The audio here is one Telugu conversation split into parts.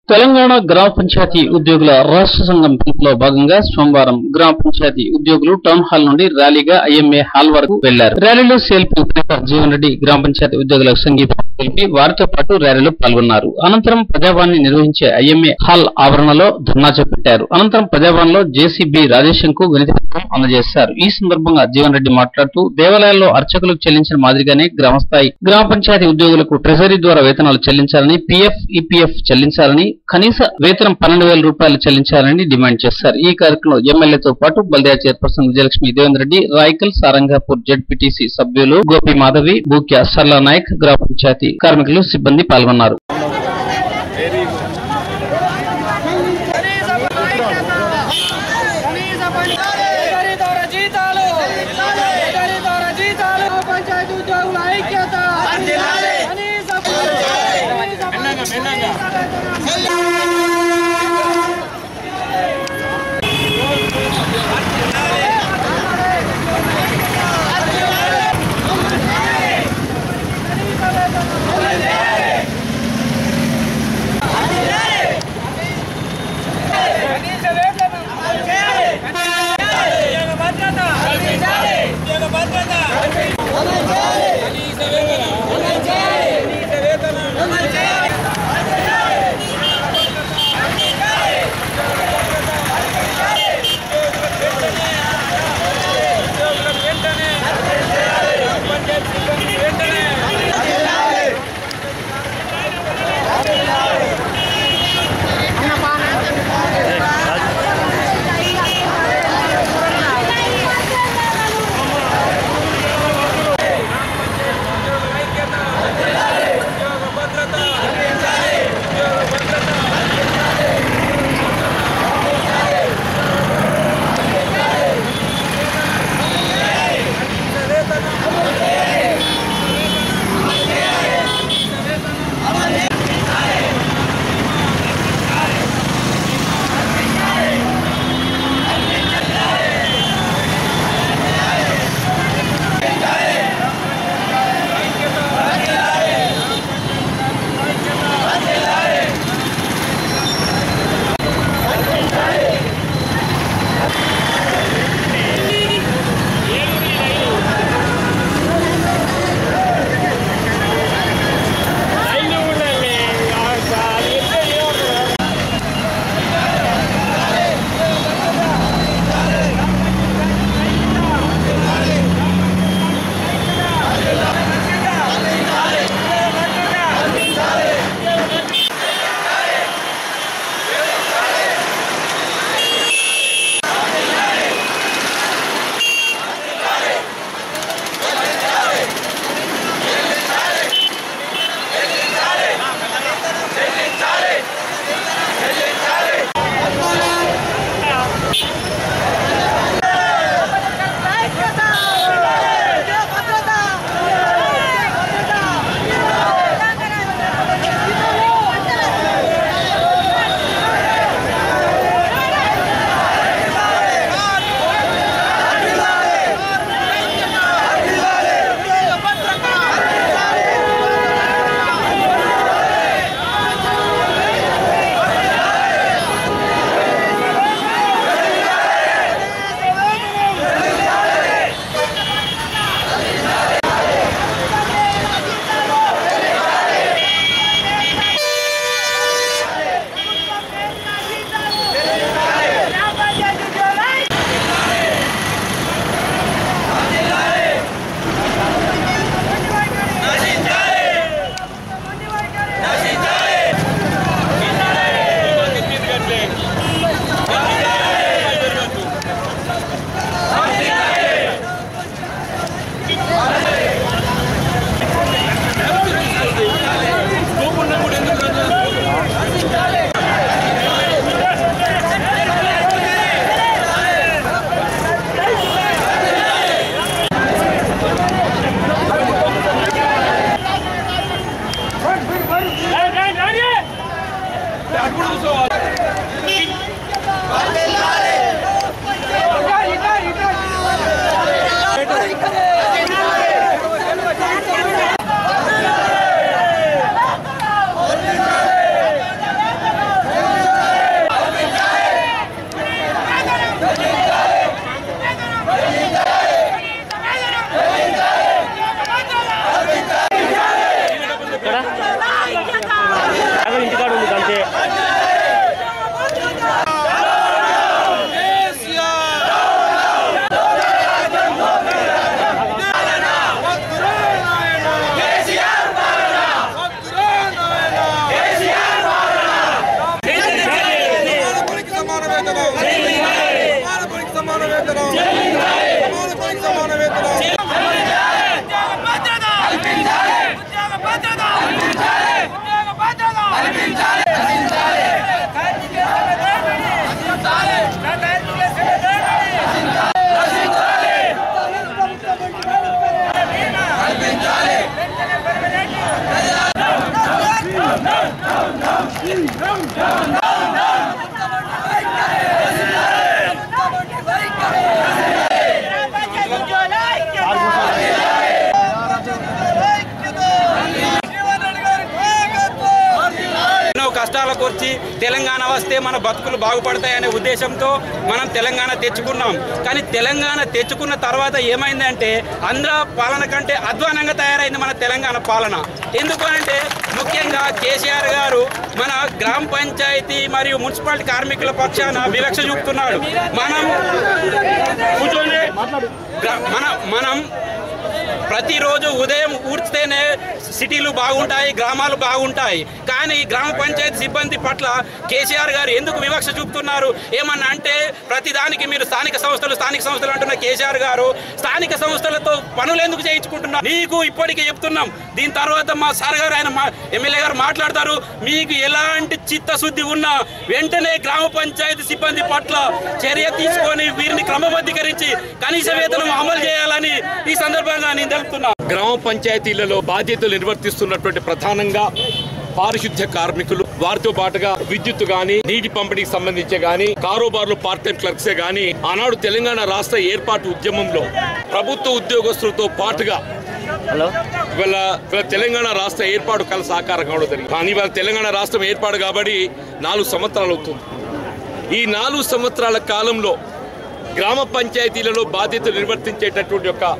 తెలంగాణ గ్రామ పంచాయతీ ఉద్యోగుల రాష్ట్ర సంఘం పిలుపులో భాగంగా సోమవారం గ్రామ పంచాయతీ ఉద్యోగులు టౌన్ హాల్ నుండి ర్యాలీగా ఐఎంఏ హాల్ వరకు వెళ్లారు ర్యాలీలో సేల్పి ఉపేంద్ర జీవన్ రెడ్డి గ్రామ పంచాయతీ ఉద్యోగులకు సంఘీభావం తెలిపి వారితో పాటు ర్యాలీలో పాల్గొన్నారు అనంతరం ప్రజావాణి నిర్వహించే ఐఎంఏ హాల్ ఆవరణలో ధర్నా చేపట్టారు అనంతరం ప్రజావాణిలో జేసీబీ రాజేశం కు వినతి పత్రం అందజేశారు ఈ సందర్భంగా జీవన్ రెడ్డి మాట్లాడుతూ దేవాలయాల్లో అర్చకులకు చెల్లించిన మాదిరిగానే గ్రామస్థాయి గ్రామ పంచాయతీ ఉద్యోగులకు ట్రెజరీ ద్వారా వేతనాలు చెల్లించాలని పీఎఫ్ ఈపీఎఫ్ చెల్లించాలని కనీస వేతనం పన్నెండు వేల రూపాయలు చెల్లించాలని డిమాండ్ చేశారు ఈ కార్యక్రమంలో ఎమ్మెల్యేతో పాటు బల్దియా చైర్పర్సన్ విజయలక్ష్మి దేవేంద్ర రెడ్డి రాయకల్ సారంగాపూర్ జెడ్పీటీసీ సభ్యులు గోపి మాధవి బూక్య సర్లా నాయక్ గ్రామ పంచాయతీ కార్మికులు సిబ్బంది పాల్గొన్నారు కనీస ఖరీదార జీతాలు ఖరీదార జీతాలు పంచాయతీ ఉద్యోగుల ఐక్యత కనీస కనీస వేతనం ఉద్యోగ భద్రత ఉద్యోగ భద్రత కనీస వేతనం కనీస వేతనం ఉద్యోగులకు వెంటనే పంచాయతీ సిబ్బంది వెంటనే ఉద్యోగ భద్రత ఉద్యోగ భద్రత కష్టాలకు వచ్చి తెలంగాణ వస్తే మన బతుకులు బాగుపడతాయనే ఉద్దేశంతో మనం తెలంగాణ తెచ్చుకున్నాం కానీ తెలంగాణ తెచ్చుకున్న తర్వాత ఏమైందంటే ఆంధ్ర పాలన కంటే అధ్వానంగా తయారైంది మన తెలంగాణ పాలన ఎందుకు అంటే ముఖ్యంగా కేసీఆర్ గారు మన గ్రామ పంచాయతీ మరియు మున్సిపాలిటీ కార్మికుల పక్షాన వివక్ష చూపుతున్నాడు మనం కూర్చోండి గ్రా- మన మనం ప్రతిరోజు ఉదయం ఊడ్చితేనే సిటీలు బాగుంటాయి గ్రామాలు బాగుంటాయి కానీ గ్రామ పంచాయతీ సిబ్బంది పట్ల కేసీఆర్ గారు ఎందుకు వివక్ష చూపుతున్నారు ఏమన్నా అంటే ప్రతిదానికి మీరు స్థానిక సంస్థలు స్థానిక సంస్థలు అంటున్న కేసీఆర్ గారు స్థానిక సంస్థలతో పనులు ఎందుకు చేయించుకుంటున్నారు మీకు ఇప్పటికే చెప్తున్నాం దీని తర్వాత మా సార్ గారు ఆయన మా- ఎమ్మెల్యే గారు మాట్లాడతారు మీకు ఎలాంటి చిత్తశుద్ధి ఉన్నా వెంటనే గ్రామ పంచాయతీ సిబ్బంది పట్ల చర్య తీసుకొని వీరిని క్రమబద్ధీకరించి కనీస వేతనం అమలు చేయాలని ఈ సందర్భంగా నేను తెలుపుతున్నా గ్రామ పంచాయతీలలో బాధ్యతలు నిర్వర్తిస్తున్నటువంటి ప్రధానంగా పారిశుద్ధ్య కార్మికులు వారితో పాటుగా విద్యుత్ గాని నీటి పంపిణీకి సంబంధించి గాని కారోబార్లు పార్ట్ టైం క్లర్క్సే గాని ఆనాడు తెలంగాణ రాష్ట్ర ఏర్పాటు ఉద్యమంలో ప్రభుత్వ ఉద్యోగస్తులతో పాటుగా ఇవాళ ఇవాళ తెలంగాణ రాష్ట్ర ఏర్పాటు కల సాకారం కావడం జరిగింది కానీ ఇవాళ తెలంగాణ రాష్ట్రం ఏర్పాటు కాబట్టి నాలుగు సంవత్సరాలు అవుతుంది ఈ నాలుగు సంవత్సరాల కాలంలో గ్రామ పంచాయతీలలో బాధ్యతలు నిర్వర్తించేటటువంటి యొక్క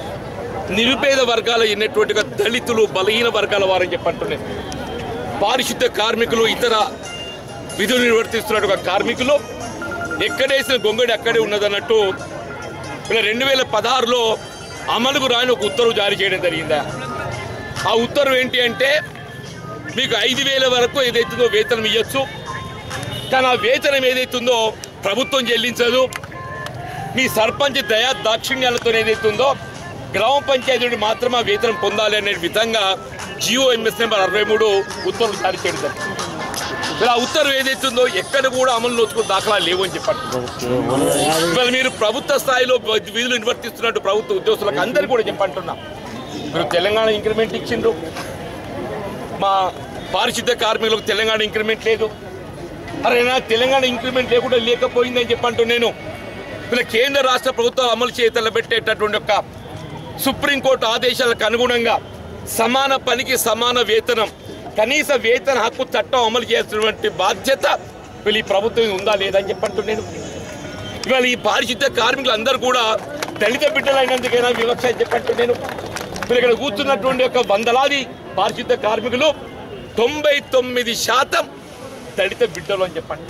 నిరుపేద వర్గాల ఎన్నటువంటి ఒక దళితులు బలహీన వర్గాల వారని చెప్పంటున్నాయి పారిశుద్ధ కార్మికులు ఇతర విధులు నిర్వర్తిస్తున్న ఒక కార్మికులు ఎక్కడేసిన గొంగడి అక్కడే ఉన్నదన్నట్టు ఇలా రెండు వేల పదహారులో అమలుకు రాని ఒక ఉత్తర్వు జారీ చేయడం జరిగిందా ఆ ఉత్తర్వు ఏంటి అంటే మీకు ఐదు వేల వరకు ఏదైతుందో వేతనం ఇవ్వచ్చు కానీ ఆ వేతనం ఏదైతుందో ప్రభుత్వం చెల్లించదు మీ సర్పంచ్ దయా దాక్షిణ్యాలతో ఏదైతుందో గ్రామ పంచాయతీ నుండి మాత్రమే ఆ వేతనం పొందాలి అనే విధంగా జియో ఎంఎస్ నెంబర్ అరవై మూడు ఉత్తర్వులు జారీ చేయడం జరిగింది. మరి ఆ ఉత్తర్వు ఏదైతుందో ఎక్కడ కూడా అమలు నోచుకుని దాఖలా లేవు అని చెప్పండి ఇవాళ మీరు ప్రభుత్వ స్థాయిలో విధులు నిర్వర్తిస్తున్నట్టు ప్రభుత్వ ఉద్యోగులకు అందరికీ కూడా చెప్పంటున్నా మీరు తెలంగాణ ఇంక్రిమెంట్ ఇచ్చిండ్రు మా పారిశుద్ధ కార్మికులకు తెలంగాణ ఇంక్రిమెంట్ లేదు అరే నా తెలంగాణ ఇంక్రిమెంట్ లేకుండా లేకపోయిందని చెప్పంటూ నేను ఇలా కేంద్ర రాష్ట్ర ప్రభుత్వాలు అమలు చేతలు పెట్టేటటువంటి ఒక సుప్రీంకోర్టు ఆదేశాలకు అనుగుణంగా సమాన పనికి సమాన వేతనం కనీస వేతన హక్కు చట్టం అమలు చేస్తున్నటువంటి బాధ్యత వీళ్ళు ఈ ప్రభుత్వం ఉందా లేదా అని చెప్పంటూ నేను ఇవాళ ఈ పారిశుద్ధ కార్మికులు అందరూ కూడా దళిత బిడ్డలైనందుకైనా వివక్ష అని చెప్పంటూ నేను వీళ్ళు ఇక్కడ కూర్చున్నటువంటి ఒక వందలాది పారిశుద్ధ కార్మికులు తొంభై తొమ్మిది శాతం దళిత బిడ్డలు అని చెప్పండి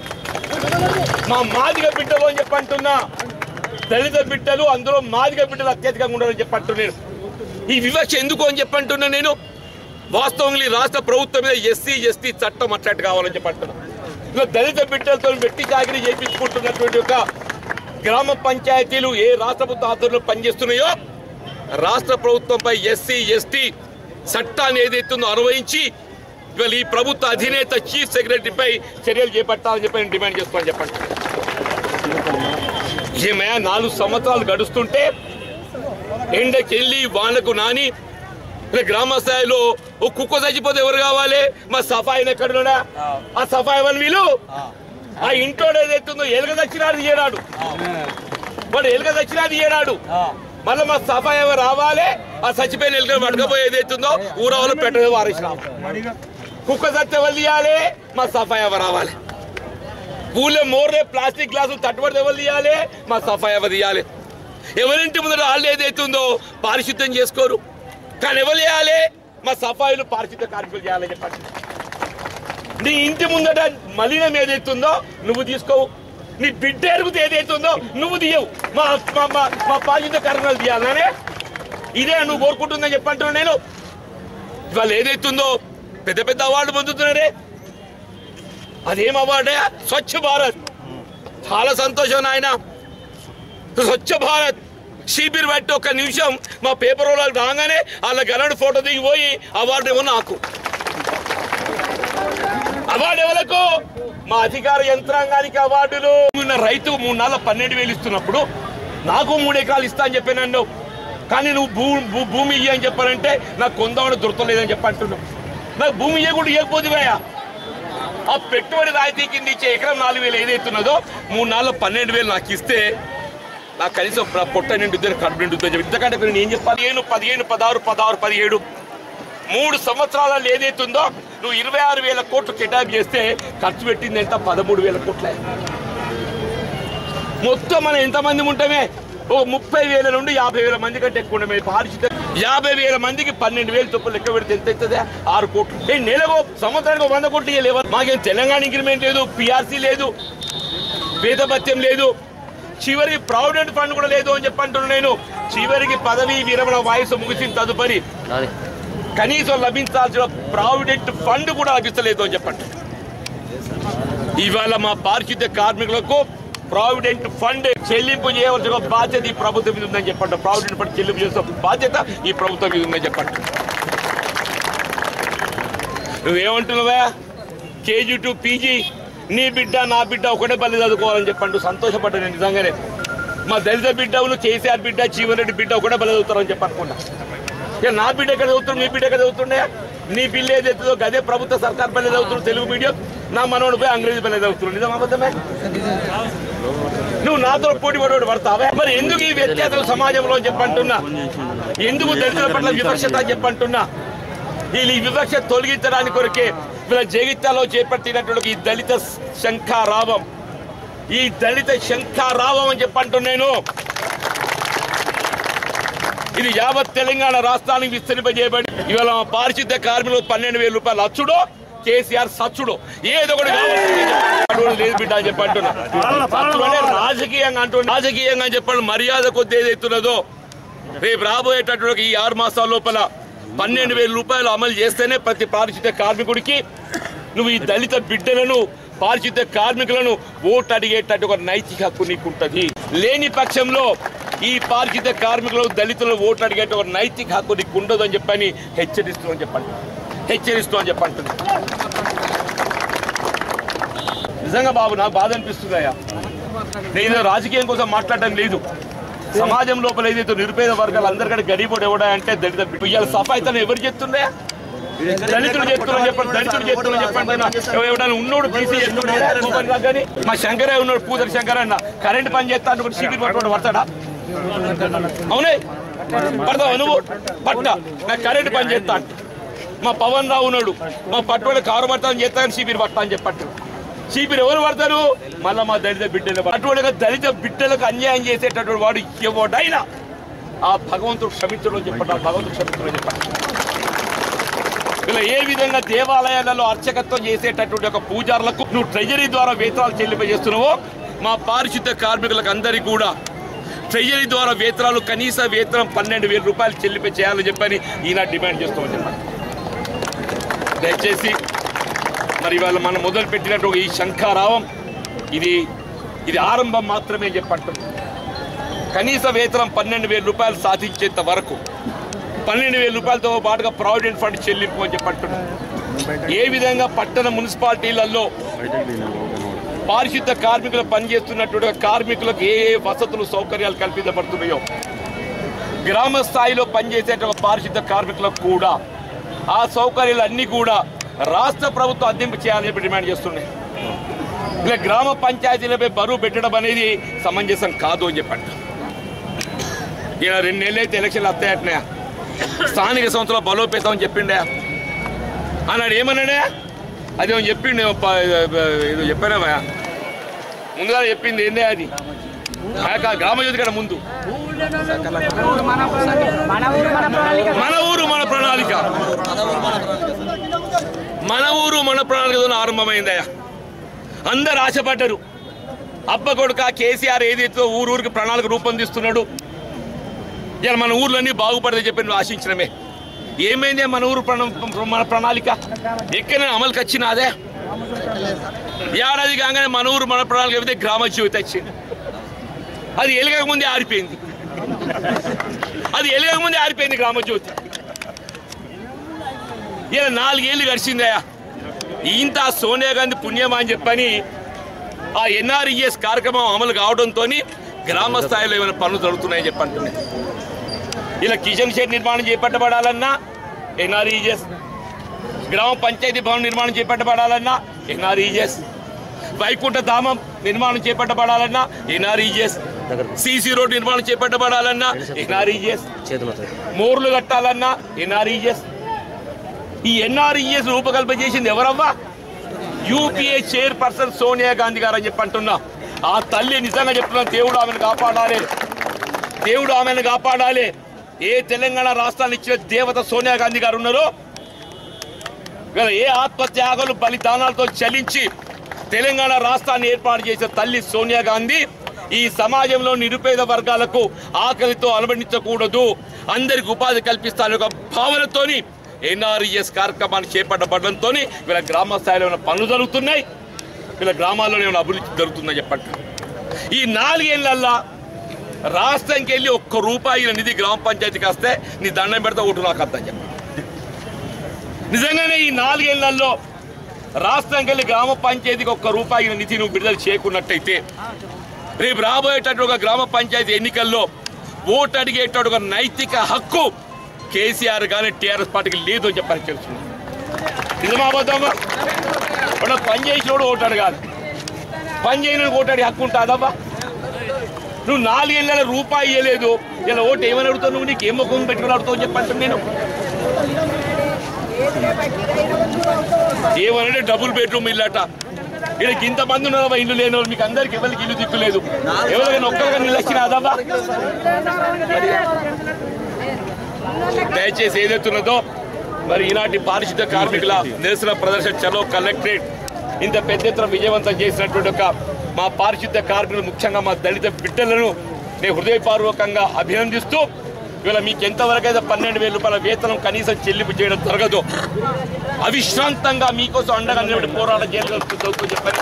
మా మాదిగ బిడ్డలు అని చెప్పంటున్నా దళిత బిడ్డలు అందులో మాదిగ బిడ్డలు అత్యధికంగా ఉండాలని చెప్పంటున్నాను ఈ వివక్ష ఎందుకు అని చెప్పంటున్నా నేను వాస్తవంగా ఈ రాష్ట్ర ప్రభుత్వం మీద ఎస్సీ ఎస్టీ చట్టం అట్లాంటి కావాలని చెప్పంటున్నా ఇలా దళిత బిడ్డలతో వెట్టి చాకరీ చేయించుకుంటున్నటువంటి ఒక గ్రామ పంచాయతీలు ఏ రాష్ట్ర ప్రభుత్వ ఆధ్వర్యంలో పనిచేస్తున్నాయో రాష్ట్ర ప్రభుత్వంపై ఎస్సీ ఎస్టీ చట్టాన్ని ఏదైతుందో అనువయించి ఇవాళ ఈ ప్రభుత్వ అధినేత చీఫ్ సెక్రటరీపై చర్యలు చేపట్టాలని చెప్పి నేను డిమాండ్ చేస్తామని చెప్పండి ఏమయ్యా నాలుగు సంవత్సరాలు గడుస్తుంటే ఎండకెళ్ళి వానకు నాని ఇలా గ్రామ స్థాయిలో ఓ కుక్క చచ్చిపోతే ఎవరు కావాలి మా సఫాయి ఎక్కడున్నా ఆ సఫాయి వాళ్ళు వీళ్ళు ఆ ఇంట్లో ఏదైతుందో ఎలుక దచ్చినాడు తీయడాడు వాడు ఎలుక దచ్చినాడు తీయడాడు మళ్ళీ మా సఫాయి ఎవరు రావాలి ఆ చచ్చిపోయిన ఎలుక పడకపోయి ఏదైతుందో ఊరవలో పెట్టదు వారేసిన కుక్క చచ్చే వాళ్ళు తీయాలి మా సఫాయి ఎవరు రావాలి ఊళ్ళో మోర్లే ప్లాస్టిక్ గ్లాసులు తట్టుబడితే ఎవరు తీయాలి మా సఫాయి ఎవరు తీయాలి ఎవరింటి ముందర వాళ్ళు ఏదైతుందో పారిశుద్ధం చేసుకోరు కానీ ఎవరు చేయాలి మా సఫాయిలు పారిశుద్ధ కార్మికులు చేయాలని చెప్పండి నీ ఇంటి ముందట మలినం ఏదైతుందో నువ్వు తీసుకోవు నీ బిడ్డ ఎరుగుతే ఏదైతుందో నువ్వు తీయవు మా మా మా- మా పారిశుద్ధ కార్మికులు తీయాలనే ఇదే నువ్వు కోరుకుంటుందని చెప్పంటున్నా నేను ఇవాళ ఏదైతుందో పెద్ద పెద్ద అవార్డు పొందుతున్నారే అదేం అవార్డే స్వచ్ఛ భారత్ చాలా సంతోషం నాయన స్వచ్ఛ భారత్ శిబిర్ పెట్టి ఒక నిమిషం మా పేపర్ వాళ్ళకి రాగానే వాళ్ళ గలడు ఫోటో దిగిపోయి అవార్డు ఏమో నాకు అవార్డు ఎవరకు మా అధికార యంత్రాంగానికి అవార్డులు ఉన్న రైతు మూడు నాళ్ళ పన్నెండు వేలు ఇస్తున్నప్పుడు నాకు మూడు ఎకరాలు ఇస్తా అని చెప్పి నన్ను కానీ నువ్వు భూ భూ- భూమి ఇయ్య అని చెప్పానంటే నాకు కొందామని దొరకలేదని చెప్పి అంటున్నావు నాకు భూమి ఇయ్యకుండా ఇవ్వకపోతే ఆ పెట్టుబడి రాయితీ కింద ఇచ్చే ఎకరం నాలుగు వేలు ఏదైతున్నదో మూడు నాలుగు పన్నెండు వేలు నాకు ఇస్తే నాకు కనీసం నా పొట్ట నిండుద్దని కడుపు నిండుద్దని చెప్పి ఇంతకంటే నేను ఏం చెప్పాలి పదిహేను పదిహేను పదహారు పదహారు పదిహేడు మూడు సంవత్సరాలలో ఏదైతుందో నువ్వు ఇరవై ఆరు వేల కోట్లు కేటాయింపు చేస్తే ఖర్చు పెట్టింది ఎంత పదమూడు వేల కోట్లే మొత్తం మనం ఎంతమంది ఉంటామే ఓ ముప్పై వేల నుండి యాభై వేల మంది కంటే ఎక్కువ ఉండమే పారిశుద్ధ యాభై వేల మందికి పన్నెండు వేలు చొప్పులు లెక్క పెడితే ఎంత అవుతుంది ఆరు కోట్లు ఏ నెలకు సంవత్సరానికి ఒక వంద కోట్లు ఇవ్వలేవు మాకేం తెలంగాణ ఇంక్రిమెంట్ లేదు పిఆర్సీ లేదు వేదభత్యం లేదు చివరికి ప్రావిడెంట్ ఫండ్ కూడా లేదు అని చెప్పంటున్నాను నేను చివరికి పదవి విరమణ వయసు ముగిసిన తదుపరి కనీసం లభించాల్సిన ప్రావిడెంట్ ఫండ్ కూడా లభిస్తలేదు అని చెప్పండి ఇవాళ మా పారిశుద్ధ్య కార్మికులకు ప్రావిడెంట్ ఫండ్ చెల్లింపు చేయవలసిన బాధ్యత ఈ ప్రభుత్వం మీద ఉందని చెప్పండి ప్రావిడెంట్ ఫండ్ చెల్లింపు చేసిన బాధ్యత ఈ ప్రభుత్వం మీద ఉందని చెప్పండి నువ్వేమంటున్నావా కేజీ టు పీజీ నీ బిడ్డ నా బిడ్డ ఒకటే పల్లి చదువుకోవాలని చెప్పండి సంతోషపడ్డా నేను నిజంగానే మా దళిత బిడ్డవులు కేసీఆర్ బిడ్డ జీవన్ రెడ్డి బిడ్డ ఒకటే పల్లి చదువుతారని చెప్పనుకున్నా ఇక నా బిడ్డ ఎక్కడ చదువుతుంది నీ బిడ్డ ఎక్కడ చదువుతుండే నీ పిల్ల ఏదైతుందో గదే ప్రభుత్వ సర్కార్ పల్లె చదువుతుంది తెలుగు మీడియం నా మనోడు పోయి అంగ్రేజీ పల్లె చదువుతున్నాడు నిజం అబద్ధమే నువ్వు నాతో పోటీ పడవాడు పడతావా మరి ఎందుకు ఈ వ్యత్యాసం సమాజంలో అని చెప్పంటున్నా ఎందుకు దళితుల పట్ల వివక్షత అని చెప్పంటున్నా వీళ్ళు ఈ వివక్ష తొలగించడానికి కొరకే వీళ్ళ జగిత్యాలో చేపట్టినటువంటి ఈ దళిత శంఖారావం ఈ దళిత శంఖారావం అని చెప్పంటున్నాను ఇది యావత్ తెలంగాణ రాష్ట్రానికి విస్తరింపజేయబడి ఇవాళ మా పారిశుద్ధ్య కార్మికులు పన్నెండు వేల రూపాయలు అచ్చుడో కేసీఆర్ సచ్చుడు ఏదో ఒకటి కావాల్సిందే చెప్పండి. లేదు బిడ్డ అని చెప్పంటున్నా సచ్చుడు అంటే రాజకీయంగా అంటున్నా రాజకీయంగా అని చెప్పండి మర్యాద కొద్ది ఏదైతున్నదో రేపు రాబోయేటటువంటి ఈ ఆరు మాసాల లోపల పన్నెండు వేల రూపాయలు అమలు చేస్తేనే ప్రతి పారిశుద్ధ్య కార్మికుడికి నువ్వు ఈ దళిత బిడ్డలను పారిశుద్ధ్య కార్మికులను ఓటు అడిగేటట్టు ఒక నైతిక హక్కు నీకుంటది లేని పక్షంలో ఈ పారిశుద్ధ్య కార్మికులు దళితులు ఓటు అడిగేట ఒక నైతిక హక్కు నీకు ఉండదు అని చెప్పని హెచ్చరిస్తూ అని చెప్పండి హెచ్చరిస్తూ అని చెప్పంటుంది నిజంగా బాబు నాకు బాధ అనిపిస్తుందయ్యా నేను రాజకీయం కోసం మాట్లాడడం లేదు సమాజం లోపల ఏదైతే నిరుపేద వర్గాలు అందరికంటే గరీబోడు ఎవడా అంటే దళిత బిడ్డ. ఇవాళ సఫాయితను ఎవరు చెప్తుండే దళితులు చెప్తున్నా చెప్పండి దళితులు చెప్తున్నా చెప్పండి నా. ఎవడైనా ఉన్నోడు బీసీ చెప్తున్నాడు కానీ మా శంకరే ఉన్నాడు పూజలు శంకర్ అన్న కరెంట్ పని చేస్తా అనుకుంటే సీపీ పట్టుకోండి పడతాడా అవునే పడతావా నువ్వు పట్ట నాకు కరెంట్ పని చేస్తా అంటే మా పవన్ రావు ఉన్నాడు మా పట్టుబడి కారు పడతాను చేస్తా అని సీపీని పడతా అని చెప్పట్టు చీపిరి ఎవరు పడతారు మళ్ళా మా దళిత బిడ్డలు అటువంటి దళిత బిడ్డలకు అన్యాయం చేసేటటువంటి వాడు ఎవడైనా ఆ భగవంతుడు క్షమించడం చెప్పండి ఆ భగవంతుడు క్షమించడం చెప్పండి ఇలా ఏ విధంగా దేవాలయాలలో అర్చకత్వం చేసేటటువంటి ఒక పూజారులకు నువ్వు ట్రెజరీ ద్వారా వేతనాలు చెల్లింపజేస్తున్నావో మా పారిశుద్ధ కార్మికులకు అందరికీ కూడా ట్రెజరీ ద్వారా వేతనాలు కనీస వేతనం పన్నెండు వేల రూపాయలు చెల్లింప చేయాలని చెప్పని ఈనాడు డిమాండ్ చేస్తామని చెప్పండి దయచేసి మరి ఇవాళ మనం మొదలు పెట్టినట్టు ఈ శంఖారావం ఇది ఇది ఆరంభం మాత్రమే చెప్పంటుంది కనీస వేతనం పన్నెండు వేల రూపాయలు సాధించేంత వరకు పన్నెండు వేల రూపాయలతో పాటుగా ప్రావిడెంట్ ఫండ్ చెల్లింపు అని చెప్పంటున్నాం ఏ విధంగా పట్టణ మున్సిపాలిటీలలో పారిశుద్ధ కార్మికులు పనిచేస్తున్నటువంటి కార్మికులకు ఏ ఏ వసతులు సౌకర్యాలు కల్పించబడుతున్నాయో గ్రామ స్థాయిలో పనిచేసేటువంటి పారిశుద్ధ కార్మికులకు కూడా ఆ సౌకర్యాలు అన్నీ కూడా రాష్ట్ర ప్రభుత్వం అందింపు చేయాలని చెప్పి డిమాండ్ చేస్తున్నాయి ఇలా గ్రామ పంచాయతీలపై బరువు పెట్టడం అనేది సమంజసం కాదు అని చెప్పండి ఈయన రెండు నెలలు అయితే ఎలక్షన్లు వస్తాయట్నయా స్థానిక సంస్థల బలోపేతం అని చెప్పిండే అన్నాడు ఏమన్నాడే అదేమో చెప్పిండు ఏమో ప- ఏదో చెప్పానా ముందుగా చెప్పింది ఏందే అది ఆ కా- గ్రామ జ్యోతి కదా ముందు మన ఊరు మన ప్రణాళిక మన ఊరు మన ప్రణాళిక ఆరంభమైందయ్యా అందరు ఆశపడ్డారు అబ్బ కొడుక కేసీఆర్ ఏదైతే ఊరు ఊరికి ప్రణాళిక రూపొందిస్తున్నాడు ఇలా మన ఊర్లన్నీ బాగుపడదని చెప్పి నువ్వు ఆశించడమే ఏమైందే మన ఊరు ప్రణా- మన ప్రణాళిక ఎక్కడ అమలుకి వచ్చినాదే ఏడాది కాగానే మన ఊరు మన ప్రణాళిక అయితే గ్రామ జ్యోతి వచ్చింది అది ఎలగక ముందే ఆరిపోయింది అది ఎలగక ముందే ఆరిపోయింది గ్రామ జ్యోతి ఇలా నాలుగేళ్ళు గడిచిందయ్యా ఇంత సోనియా గాంధీ పుణ్యమా అని చెప్పని ఆ ఎన్ఆర్ఈఎస్ కార్యక్రమం అమలు కావడంతో గ్రామ స్థాయిలో ఏమైనా పనులు జరుగుతున్నాయని చెప్పంటున్నాయి ఇలా కిచెన్ షెడ్ నిర్మాణం చేపట్టబడాలన్నా ఎన్ఆర్ఈఎస్ గ్రామ పంచాయతీ భవన్ నిర్మాణం చేపట్టబడాలన్నా ఎన్ఆర్ఈఎస్ వైకుంఠ ధామం నిర్మాణం చేపట్టబడాలన్నా ఎన్ఆర్ఈఎస్ సిసి రోడ్ నిర్మాణం చేపట్టబడాలన్నా ఎన్ఆర్ఈఎస్ చేతులు అవుతాయి మోర్లు కట్టాలన్నా ఎన్ఆర్ఈఎస్ ఈ ఎన్ఆర్ఈఎస్ రూపకల్పన చేసింది ఎవరవ్వా యూపీఏ చైర్పర్సన్ సోనియా గాంధీ గారు అని చెప్పి అంటున్నా ఆ తల్లి నిజంగా చెప్తున్నా దేవుడు ఆమెను కాపాడాలి దేవుడు ఆమెను కాపాడాలి ఏ తెలంగాణ రాష్ట్రాన్ని ఇచ్చిన దేవత సోనియా గాంధీ గారు ఉన్నారో ఇవాళ ఏ ఆత్మత్యాగాలు బలిదానాలతో చలించి తెలంగాణ రాష్ట్రాన్ని ఏర్పాటు చేసిన తల్లి సోనియా గాంధీ ఈ సమాజంలో నిరుపేద వర్గాలకు ఆకలితో అనుబంధించకూడదు అందరికి ఉపాధి కల్పిస్తారనే ఒక భావనతోని ఎన్ఆర్ఈఎస్ కార్యక్రమాన్ని చేపట్టబడడంతో వీళ్ళ గ్రామ స్థాయిలో ఏమైనా పనులు జరుగుతున్నాయి వీళ్ళ గ్రామాల్లో ఏమైనా అభివృద్ధి జరుగుతుందని చెప్పండి ఈ నాలుగేళ్లల్లా రాష్ట్రంకి వెళ్ళి ఒక్క రూపాయి నిధి గ్రామ పంచాయతీకి వస్తే నీ దండం పెడితే ఓటు నాకు అర్థం చెప్పండి నిజంగానే ఈ నాలుగేళ్లలో రాష్ట్రంకి వెళ్ళి గ్రామ పంచాయతీకి ఒక్క రూపాయి నిధి నువ్వు విడుదల చేయకున్నట్టయితే రేపు రాబోయేటటువంటి ఒక గ్రామ పంచాయతీ ఎన్నికల్లో ఓటు అడిగేటటువంటి ఒక నైతిక హక్కు కేసీఆర్ కానీ టీఆర్ఎస్ పార్టీకి లేదు అని చెప్పని తెలుస్తుంది నిజమా అబద్ధమా వాడు పని చేసినోడు ఓటు అడగాలి పని చేయని ఓటు అడిగి హక్కు ఉంటుందబ్బా నువ్వు నాలుగేళ్ళ రూపాయి ఇవ్వలేదు ఇలా ఓటు ఏమని అడుగుతావు నువ్వు నీకు ఏం ముఖం పెట్టుకుని అడుగుతావు చెప్పంటాను నేను ఏమనంటే డబుల్ బెడ్రూమ్ ఇల్లట ఇక్కడ ఇంత మంది ఉన్నారు ఇల్లు లేని వాళ్ళు మీకు అందరికి ఎవరికి ఇల్లు దిక్కులేదు ఎవరికైనా ఒక్కరిగా నిలచ్చిన అదమ్మా దయచేసి ఏదైతున్నదో మరి ఈనాటి పారిశుద్ధ కార్మికుల నిరసన ప్రదర్శన చలో కలెక్టరేట్ ఇంత పెద్ద ఎత్తున విజయవంతం చేసినటువంటి ఒక మా పారిశుద్ధ కార్మికులు ముఖ్యంగా మా దళిత బిడ్డలను నేను హృదయపూర్వకంగా అభినందిస్తూ ఇవాళ మీకు ఎంతవరకు అయితే పన్నెండు వేల రూపాయల వేతనం కనీసం చెల్లింపు చేయడం జరగదు అవిశ్రాంతంగా మీకోసం అండగా నిలబడి పోరాటం చేయగలుగుతుందని చెప్పని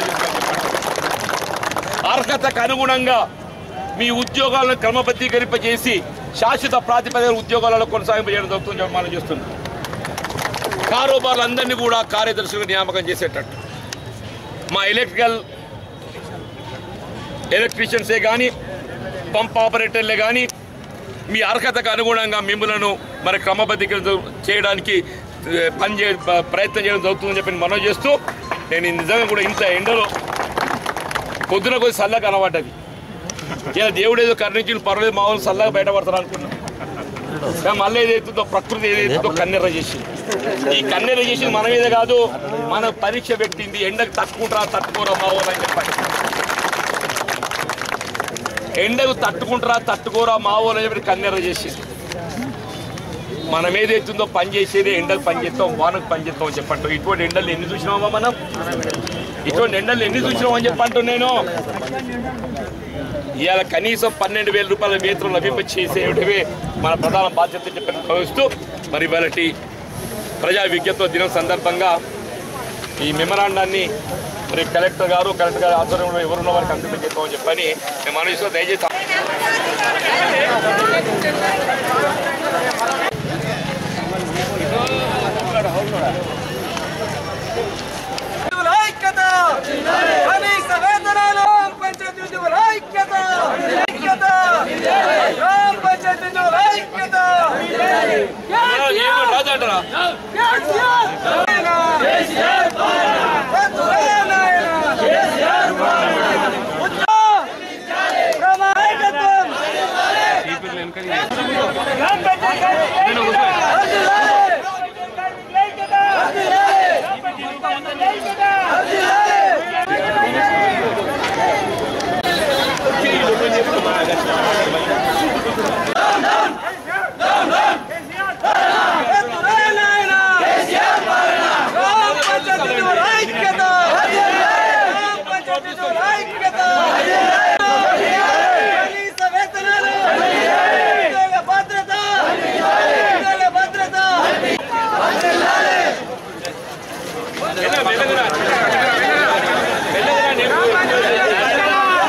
అర్హతకు అనుగుణంగా మీ ఉద్యోగాలను క్రమబద్ధీకరింపజేసి శాశ్వత ప్రాతిపదిక ఉద్యోగాలలో కొనసాగింపజేయడం జరుగుతుందని చెప్పి మనం చేస్తున్నాం కారోబార్లందరినీ కూడా కార్యదర్శులుగా నియామకం చేసేటట్టు మా ఎలక్ట్రికల్ ఎలక్ట్రీషియన్సే కానీ పంప్ ఆపరేటర్లే కానీ మీ అర్హతకు అనుగుణంగా మిమ్మలను మరి క్రమబద్ధీకరణ చేయడానికి ఏ, పని చే ప- ప్రయత్నం చేయడం జరుగుతుందని చెప్పి మనం చేస్తూ నేను నిజంగా కూడా ఇంత ఎండలో పొద్దున కొద్ది చల్లగా కనబడ్డది ఇలా దేవుడు ఏదో కరుణించి పర్వాలేదు మా వాళ్ళు చల్లగా బయటపడతారు అనుకున్నాం కానీ మళ్ళీ ఏదైతుందో ప్రకృతి ఏదైతుందో కన్నెర్ర చేసింది ఈ కన్నెర్ర చేసింది మన మీద కాదు మన పరీక్ష పెట్టింది ఎండకు తట్టుకుంటారా తట్టుకోరా మా వాళ్ళు అని చెప్పండి ఎండకు తట్టుకుంటారా తట్టుకోరా మా వాళ్ళు అని చెప్పి కన్నెర్ర చేసింది మనం ఏదైతుందో పని చేసేది ఎండకు పని చేస్తాం వానకు పని చేస్తాం అని చెప్పంటూ ఇటువంటి ఎండలు ఎన్ని చూసినామా మనం ఇటువంటి ఎండలు ఎన్ని చూసినామని చెప్పంటూ నేను ఇవాళ కనీసం పన్నెండు వేల రూపాయల వేతనం లభింప చేసేటివే మన ప్రధాన బాధ్యత చెప్పని భావిస్తూ మరి ఇవాళటి ప్రజా విజ్ఞప్తి దినం సందర్భంగా ఈ మెమరాండాన్ని మరి కలెక్టర్ గారు కలెక్టర్ గారి ఆధ్వర్యంలో ఎవరున్న వారికి అంకితం చేస్తామని చెప్పని మేము మనసులో దయచేసి ఉద్యోగుల ఐక్యత కనీస వేతనాలు పంచాయతీ ఉద్యోగుల ఐక్యత ఐక్యత గ్రామ పంచాయతీ ఉద్యోగుల ఐక్యత ఏమో రాదంటారా ఐక్యత పంచాయతీ ఉద్యోగుల ఐక్యత కనీస వేతనాలు ఉద్యోగ భద్రత ఉద్యోగ భద్రత మెల్లగా, మెల్లగా రా. మెల్లగా రా, నేను-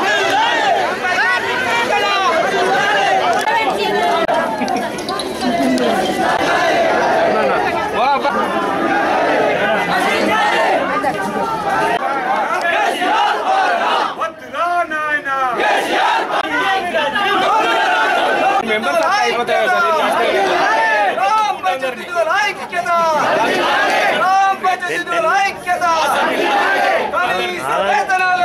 గ్రామ పంచాయతీ ఉద్యోగుల ఐక్యత గ్రామ పంచాయతీ ఉద్యోగుల ఐక్యత కనీస వేతనాలు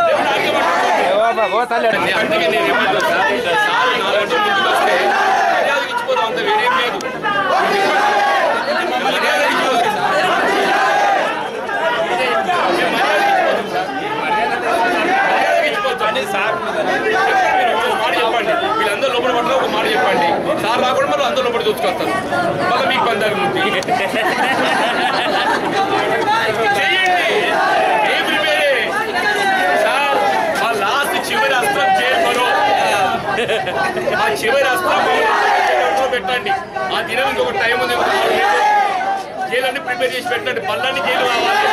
నేను అందుకే నేను ఏమంటా సార్, సార్ నాలుగు ముందుకు వస్తే మర్యాద ఇచ్చిపోతాం అంత వేరేం లేదు మర్యాద ఇచ్చిపోతాం కూడా చూసుకొస్తారు మళ్ళీ మీకు బంధాలు ఉంది చేయండి ఏ ప్రిపేరే సార్ మా లాస్ట్ చివరి అస్త్రం చేయమను ఆ చివరి అస్త్రం జైల్లో పెట్టండి ఆ దినం ఇంకొక టైం ఉంది ఒక ఆరు నెలలు. జైలన్నీ ప్రిపేర్ చేసి పెట్టండి పళ్ళని జైలు రావాలి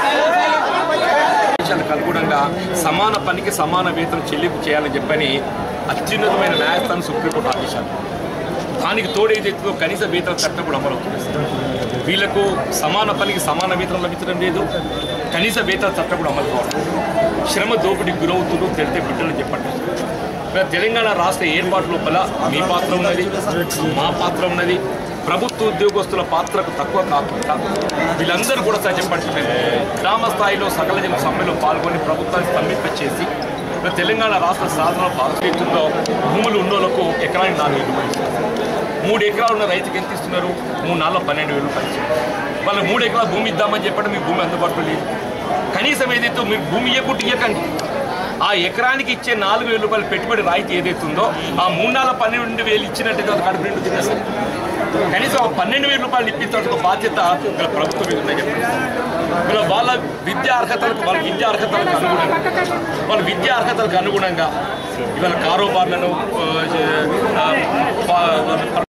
దేశాలకు అనుగుణంగా సమాన పనికి సమాన వేతనం చెల్లింపు చేయాలని చెప్పని అత్యున్నతమైన న్యాయస్థానం సుప్రీంకోర్టు ఆదేశాలు దానికి తోడు ఏదైతుందో కనీస వేతన చట్టం కూడా అమలవుతుంది వీళ్లకు సమాన పనికి సమాన వేతనం లభించడం లేదు కనీస వేతన చట్టం కూడా అమలు కావడం శ్రమ దోపిడీకి గురవుతుందో తెలితే బిడ్డలు చెప్పండి ఇక్కడ తెలంగాణ రాష్ట్ర ఏర్పాటు లోపల మీ పాత్ర ఉన్నది మా పాత్ర ఉన్నది ప్రభుత్వ ఉద్యోగస్తుల పాత్రకు తక్కువ కాకుండా వీళ్ళందరూ కూడా సార్ చెప్పండి గ్రామ స్థాయిలో సకల జన సమ్మెలో పాల్గొని ప్రభుత్వాన్ని స్తంభింపచేసి ఇక్కడ తెలంగాణ రాష్ట్ర సాధన పాల్గొంటుందో భూములు ఉన్నోళ్లకు ఎకరానికి నాలుగు వేలు రూపాయలు ఇస్తున్నారు. మూడు ఎకరాలు ఉన్న రైతుకి ఎంత ఇస్తున్నారు మూడు నాలుగు పన్నెండు వేలు రూపాయలు ఇస్తున్నారు. వాళ్ళు మూడు ఎకరాల భూమి ఇద్దామని చెప్పడం మీకు భూమి అందుబాటులో లేదు కనీసం ఏదైతే మీరు భూమి ఇవ్వకుంటే ఇవ్వకండి ఆ ఎకరానికి ఇచ్చే నాలుగు వేల రూపాయలు పెట్టుబడి రాయితీ ఏదైతే ఉందో ఆ మూడు నాలుగు పన్నెండు వేలు ఇచ్చినట్టయితే అది కడుపు నిండు తినేస్తారు కనీసం ఒక పన్నెండు వేల రూపాయలు ఇప్పించాల్సిన బాధ్యత ఇక్కడ ప్రభుత్వం మీద ఉందని చెప్పండి ఇలా వాళ్ళ విద్యా అర్హతలకు వాళ్ళ విద్యా అర్హతలకు అనుగుణంగా వాళ్ళ విద్యా అర్హతలకు అనుగుణంగా ఇవాళ కారోబార్లను ఆ, ఆ, ప-